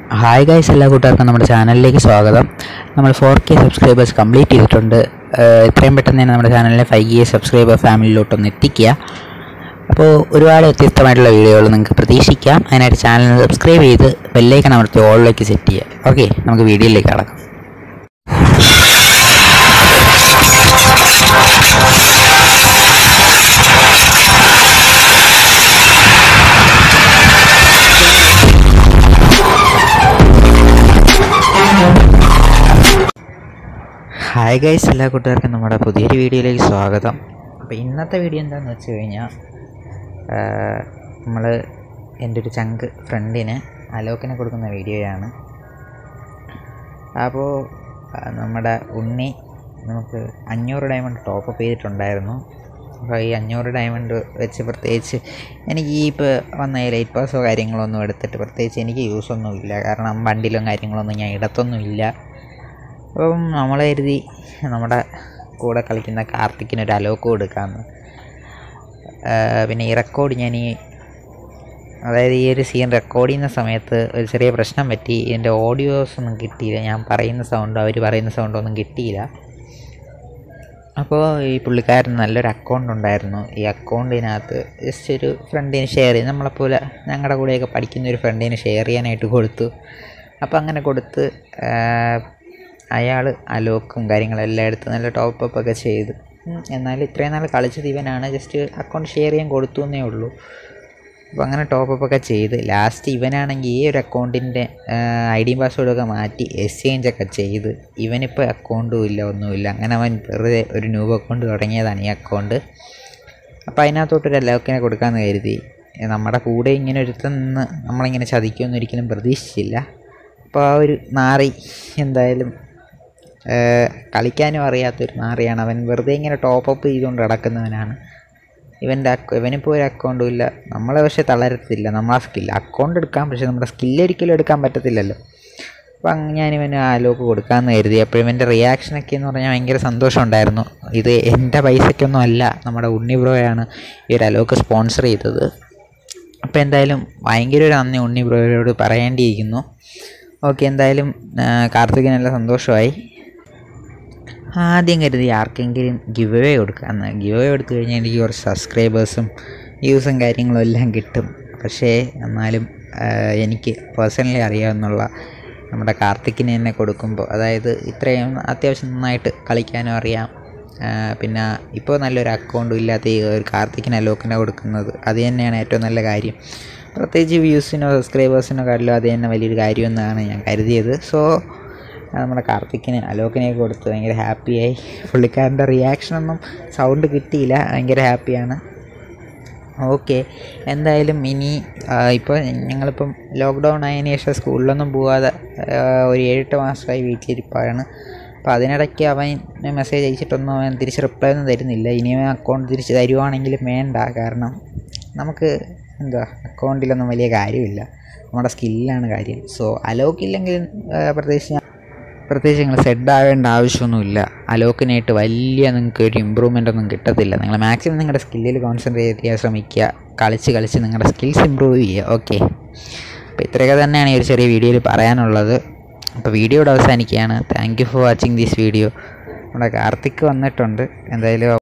hi guys എല്ലാ കൂട്ടുകാർക്കും നമ്മുടെ ചാനലിലേക്ക് സ്വാഗതം നമ്മൾ ഫോർ കെ സബ്സ്ക്രൈബേഴ്സ് കംപ്ലീറ്റ് ചെയ്തിട്ടുണ്ട് ഏഹ് എത്രയും പെട്ടെന്ന് തന്നെ നമ്മുടെ ചാനലിലെ ഫൈവ് കെ സബ്സ്ക്രൈബർ ഫാമിലിയിലോട്ടൊന്ന് എത്തിക്കുക അപ്പോൾ ഒരുപാട് വ്യത്യസ്തമായിട്ടുള്ള വീഡിയോകൾ നിങ്ങൾക്ക് പ്രതീക്ഷിക്കാം അതിനായിട്ട് ചാനൽ സബ്സ്ക്രൈബ് ചെയ്ത് ബെല്ലേക്ക് അമർത്തി ഓളിലേക്ക് സെറ്റ് ചെയ്യുക ഓക്കെ നമുക്ക് വീഡിയോയിലേക്ക് കടക്കാം ഹായ് ഗൈസ് എല്ലാ കൂട്ടുകാർക്കും നമ്മുടെ പുതിയൊരു വീഡിയോയിലേക്ക് സ്വാഗതം അപ്പോൾ ഇന്നത്തെ വീഡിയോ എന്താണെന്ന് വെച്ച് കഴിഞ്ഞാൽ നമ്മൾ എൻ്റെ ഒരു ചങ്ക് ഫ്രണ്ടിന് അലോക്കിനെ കൊടുക്കുന്ന വീഡിയോയാണ് അപ്പോൾ ആ, നമ്മുടെ ഉണ്ണി നമുക്ക് അഞ്ഞൂറ് ഡയമണ്ട് ടോപ്പപ്പ് ചെയ്തിട്ടുണ്ടായിരുന്നു അപ്പോൾ ഈ അഞ്ഞൂറ് ഡയമണ്ട് വെച്ച് പ്രത്യേകിച്ച് എനിക്ക് ഈ ഇപ്പോൾ വന്ന ലൈറ്റ് പാസോ കാര്യങ്ങളോ ഒന്നും എടുത്തിട്ട് പ്രത്യേകിച്ച് എനിക്ക് യൂസൊന്നും ഇല്ല കാരണം വണ്ടിയിലും കാര്യങ്ങളൊന്നും ഞാൻ ഇടത്തൊന്നും ഇല്ല അപ്പം നമ്മൾ കരുതി നമ്മുടെ കൂടെ കളിക്കുന്ന കാർത്തിക്കിന് ഒരു അലോക്ക് കൊടുക്കാമെന്ന് ആ, പിന്നെ ഈ റെക്കോർഡ് ഞാൻ ഈ അതായത് ഈ ഒരു സീൻ റെക്കോർഡ് ചെയ്യുന്ന സമയത്ത് ഒരു ചെറിയ പ്രശ്നം പറ്റി ഇതിൻ്റെ ഓഡിയോസ് ഒന്നും കിട്ടിയില്ല ഞാൻ പറയുന്ന സൗണ്ടോ അവർ പറയുന്ന സൗണ്ടോ ഒന്നും കിട്ടിയില്ല അപ്പോൾ ഈ പുള്ളിക്കാരൻ നല്ലൊരു അക്കൗണ്ട് ഉണ്ടായിരുന്നു ഈ അക്കൗണ്ടിനകത്ത് ജസ്റ്റ് ഒരു ഫ്രണ്ടിന് ഷെയർ ചെയ്ത് നമ്മളെപ്പോലെ ഞങ്ങളുടെ കൂടെയൊക്കെ പഠിക്കുന്ന ഒരു ഫ്രണ്ടിന് ഷെയർ ചെയ്യാനായിട്ട് കൊടുത്തു അപ്പോൾ അങ്ങനെ കൊടുത്ത് അയാൾ അലോക്കും കാര്യങ്ങളെല്ലാം എടുത്ത് നല്ല ടോപ്പ് അപ്പ് ഒക്കെ ചെയ്ത് ഉം, എന്നാലും ഇത്രയും നാൾ കളിച്ചത് ഇവനാണ് ജസ്റ്റ് അക്കൗണ്ട് ഷെയർ ചെയ്യാൻ കൊടുത്തു എന്നേ ഉള്ളൂ അപ്പോൾ അങ്ങനെ ടോപ്പ് അപ്പ് ഒക്കെ ചെയ്ത് ലാസ്റ്റ് ഇവനാണെങ്കിൽ ഈ ഒരു അക്കൗണ്ടിൻ്റെ ഐ ഡിയും പാസ്വേഡൊക്കെ മാറ്റി എക്സ്ചേഞ്ച് ഒക്കെ ചെയ്ത് ഇവനിപ്പോൾ അക്കൗണ്ടും ഇല്ല ഒന്നുമില്ല അങ്ങനെ അവൻ വെറുതെ ഒരു ന്യൂ അക്കൗണ്ട് തുടങ്ങിയതാണ് ഈ അക്കൗണ്ട് അപ്പോൾ അതിനകത്തോട്ടൊരു അലോക്കിനെ കൊടുക്കാമെന്ന് കരുതി ഏ, നമ്മുടെ കൂടെ ഇങ്ങനെ ഒരുത്തൻ നിന്ന് നമ്മളിങ്ങനെ ചതിക്കുമെന്ന് ഒരിക്കലും പ്രതീക്ഷിച്ചില്ല അപ്പോൾ ആ ഒരു നാറി എന്തായാലും ഏ, കളിക്കാനും അറിയാത്തൊരു നാറിയാണ് അവൻ വെറുതെ ഇങ്ങനെ ടോപ്പ് അപ്പ് ചെയ്തുകൊണ്ട് നടക്കുന്നവനാണ് ഇവൻ്റെ അക്ക ഇവനിപ്പോൾ ഒരു അക്കൗണ്ടും ഇല്ല നമ്മളെ പക്ഷേ തളരത്തില്ല നമ്മളെ സ്കില്ല് അക്കൗണ്ട് എടുക്കാം പക്ഷേ നമ്മുടെ സ്കില്ല് ഒരിക്കലും എടുക്കാൻ പറ്റത്തില്ലല്ലോ അപ്പോൾ അങ്ങ് ഞാൻ ഇവന് ആലോക്ക് കൊടുക്കാമെന്ന് കരുതി അപ്പോൾ ഇവൻ്റെ റിയാക്ഷനൊക്കെ എന്ന് പറഞ്ഞാൽ ഭയങ്കര സന്തോഷമുണ്ടായിരുന്നു ഇത് എൻ്റെ പൈസയ്ക്കൊന്നും അല്ല നമ്മുടെ ഉണ്ണി ബ്രോയാണ് ഈ ഒരു അലോക്ക് സ്പോൺസർ ചെയ്തത് അപ്പോൾ എന്തായാലും ഭയങ്കര ഒരു നന്ദി ഉണ്ണി ബ്രോയോട് പറയേണ്ടിയിരിക്കുന്നു ഓക്കെ എന്തായാലും ആ, കാർത്തികിന് നല്ല സന്തോഷമായി ആദ്യം കരുതി ആർക്കെങ്കിലും ഗിവ് അവേ കൊടുക്കാമെന്ന് ഗിവ് അവേ കൊടുത്തു കഴിഞ്ഞാൽ എനിക്ക് കുറച്ച് സബ്സ്ക്രൈബേഴ്സും വ്യൂസും കാര്യങ്ങളും എല്ലാം കിട്ടും പക്ഷേ എന്നാലും ആ, എനിക്ക് പേഴ്സണലി അറിയാവുന്നുള്ള നമ്മുടെ കാർത്തിക്കിന് തന്നെ കൊടുക്കുമ്പോൾ അതായത് ഇത്രയും അത്യാവശ്യം നന്നായിട്ട് കളിക്കാനും അറിയാം ആ, പിന്നെ ഇപ്പോൾ നല്ലൊരു അക്കൗണ്ടും ഇല്ലാത്ത ഈ ഒരു കാർത്തിക്കിന് അലോക്കിനെ കൊടുക്കുന്നത് അത് തന്നെയാണ് ഏറ്റവും നല്ല കാര്യം പ്രത്യേകിച്ച് വ്യൂസിനോ സബ്സ്ക്രൈബേഴ്സിനോ കാട്ടിലും അത് തന്നെ വലിയൊരു കാര്യമെന്നാണ് ഞാൻ കരുതിയത് സോ നമ്മുടെ കാർത്തിക്കിന് അലോക്കിനെയൊക്കെ കൊടുത്ത് ഭയങ്കര ഹാപ്പിയായി പുള്ളിക്കാരൻ്റെ റിയാക്ഷനൊന്നും സൗണ്ട് കിട്ടിയില്ല ഭയങ്കര ഹാപ്പിയാണ് ഓക്കെ എന്തായാലും ഇനി ഇപ്പോൾ ഞങ്ങളിപ്പം ലോക്ക്ഡൗൺ ആയതിനു ശേഷം സ്കൂളിലൊന്നും പോവാതെ ആ, ഒരു ഏഴെട്ട് മാസമായി വീട്ടിലിരിപ്പാണ് അപ്പോൾ അതിനിടയ്ക്ക് അവൻ മെസ്സേജ് അയച്ചിട്ടൊന്നും അവൻ തിരിച്ച് റിപ്ലൈ ഒന്നും തരുന്നില്ല ഇനി അവൻ അക്കൗണ്ട് തിരിച്ച് തരുവാണെങ്കിലും വേണ്ട കാരണം നമുക്ക് എന്താ അക്കൗണ്ടിലൊന്നും വലിയ കാര്യമില്ല നമ്മുടെ സ്കില്ലാണ് കാര്യം സോ അലോക്കില്ലെങ്കിൽ പ്രത്യേകിച്ച് ഞാൻ പ്രത്യേകിച്ച് നിങ്ങൾ സെഡ് ആവേണ്ട ആവശ്യമൊന്നുമില്ല അലോക്കിനായിട്ട് വലിയ നിങ്ങൾക്ക് ഒരു ഇമ്പ്രൂവ്മെൻ്റ് ഒന്നും കിട്ടത്തില്ല നിങ്ങൾ മാക്സിമം നിങ്ങളുടെ സ്കില്ലിൽ കോൺസെൻട്രേറ്റ് ചെയ്യാൻ ശ്രമിക്കുക കളിച്ച് കളിച്ച് നിങ്ങളുടെ സ്കിൽസ് ഇമ്പ്രൂവ് ചെയ്യുക ഓക്കെ അപ്പോൾ ഇത്രയൊക്കെ തന്നെയാണ് ഈ ഒരു ചെറിയ വീഡിയോയിൽ പറയാനുള്ളത് അപ്പോൾ വീഡിയോ ഇവിടെ അവസാനിക്കുകയാണ് thank you for watching this video നമ്മുടെ കാർത്തിക് വന്നിട്ടുണ്ട് എന്തായാലും